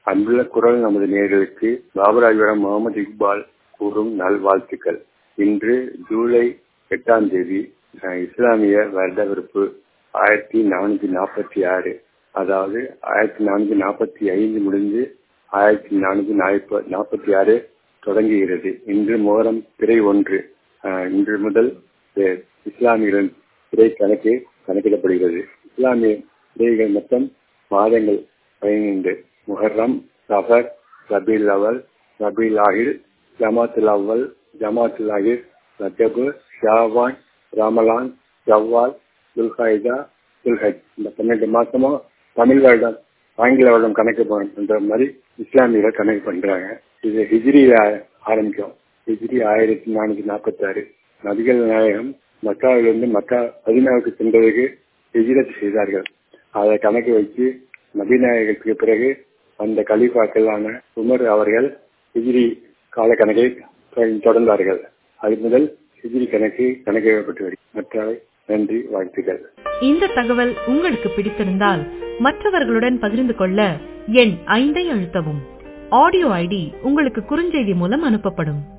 அன்புள்ள குரல் நமது நேர்களுக்கு பாபராஜபுரம் முகமது இக்பால் கூறும் நல்வாழ்த்துக்கள் இன்று ஜூலை எட்டாம் தேதி அஹ், இஸ்லாமிய வருடப்பிறப்பு ஆயிரத்தி நானூத்தி நாற்பத்தி ஆறு அதாவது ஆயிரத்தி நானூத்தி நாற்பத்தி ஐந்து முடிந்து ஆயிரத்தி நானூத்தி நாற்ப- நாற்பத்தி ஆறு தொடங்குகிறது இன்று மோரம் பிறை ஒன்று அஹ், இன்று முதல் அஹ், இஸ்லாமியர்களின் பிறை கணக்கு கணக்கிடப்படுகிறது இஸ்லாமிய பிறைகள் மொத்தம் மாதங்கள் பதினைந்து முஹர்ரம் சஃபர் ரபீல் அவல் ரபீல் ஆஹிர் ஜமாத்துல் அவ்வல் ஜமாத்துல் ஆஹிர் ரஜபு ஷாவான் ரமலான் ஜவ்வால் துல்ஹைதா துல்ஹஜ் இந்த பன்னெண்டு மாசமும் தமிழ் வருடம் ஆங்கில வருடம் கணக்கு பண்ற மாதிரி இஸ்லாமியர்கள் கணக்கு பண்றாங்க இது ஹிஜ்ரியில ஆரம்பிக்கும் ஹிஜ்ரி ஆயிரத்தி நானூத்தி நாற்பத்தி ஆறு நபிகள் நாயகம் மக்காவிலிருந்து மக்கா மதீனாவுக்கு சென்றதுக்கு ஹிஜ்ரத் செய்தார்கள் அதை கணக்கு வச்சு நபிநாயகத்துக்கு பிறகு அந்த கலீஃபாக்களான உமர் அவர்கள் ஹிஜ்ரி கால கணக்கை தொ- தொடர்ந்தார்கள் அது முதல் ஹிஜ்ரி கணக்கு கணக்கிடப்பட்டு வருகிறது மற்றவை நன்றி வாழ்த்துக்கள் இந்த தகவல் உங்களுக்கு பிடித்திருந்தால் மற்றவர்களுடன் பகிர்ந்து கொள்ள எண் ஐந்தை அழுத்தவும் ஆடியோ ஐடி உங்களுக்கு குறுஞ்செய்தி மூலம் அனுப்பப்படும்